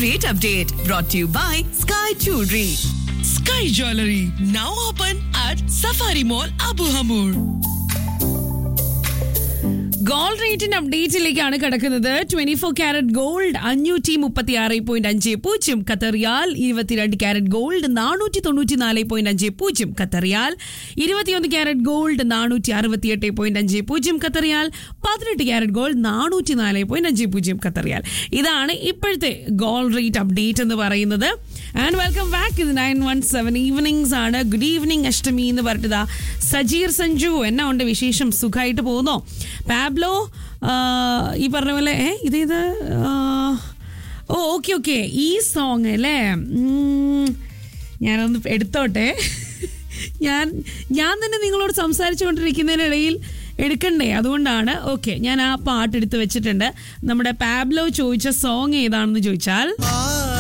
rate update brought to you by Sky Jewelry. Sky Jewelry now open at Safari Mall Abu Hamur. Gold റേറ്റിന്റെ അപ്ഡേറ്റിലേക്കാണ് കിടക്കുന്നത് twenty four carat gold അഞ്ഞൂറ്റി മുപ്പത്തി ആറ് point അഞ്ച് പൂജ്യം കത്തറിയാൽ ഇരുപത്തിരണ്ട് ക്യാരറ്റ് ഗോൾഡ് നാനൂറ്റി തൊണ്ണൂറ്റി നാല് പോയിന്റ് അഞ്ച് പൂജ്യം കത്തറിയാൽ ഇരുപത്തിയൊന്ന് ക്യാരറ്റ് ഗോൾഡ് നാനൂറ്റി അറുപത്തിയെട്ട് പോയിന്റ് അഞ്ച് പൂജ്യം കത്തറിയാൽ പതിനെട്ട് ക്യാരറ്റ് ഗോൾഡ് നാനൂറ്റി നാല് പോയിന്റ് അഞ്ച് പൂജ്യം കത്തറിയാൽ ഇതാണ് ഇപ്പോഴത്തെ ഗോൾഡ് റേറ്റ് അപ്ഡേറ്റ് എന്ന് പറയുന്നത് ആൻഡ് വെൽക്കം ബാക്ക് ഇത് നയൻ വൺ സെവൻ ഈവനിങ്സ് ആണ് ഗുഡ് ഈവനിങ് അഷ്ടമി എന്ന് പറഞ്ഞിട്ട് സജീർ സഞ്ജു എന്നാ ഉണ്ട് വിശേഷം സുഖമായിട്ട് പോകുന്നോ പാബ്ലോ ആ, ഈ പറഞ്ഞ പോലെ ഏ ഇതേത് ആ, ഓ ഓക്കെ ഓക്കെ ഈ സോങ് അല്ലേ ഉം, ഞാനൊന്ന് എടുത്തോട്ടെ ഞാൻ ഞാൻ തന്നെ നിങ്ങളോട് സംസാരിച്ചുകൊണ്ടിരിക്കുന്നതിനിടയിൽ എടുക്കണ്ടേ അതുകൊണ്ടാണ് ഓക്കെ ഞാൻ ആ പാട്ട് എടുത്ത് വെച്ചിട്ടുണ്ട് നമ്മുടെ പാബ്ലോ ചോദിച്ച സോങ് ഏതാണെന്ന് ചോദിച്ചാൽ ആ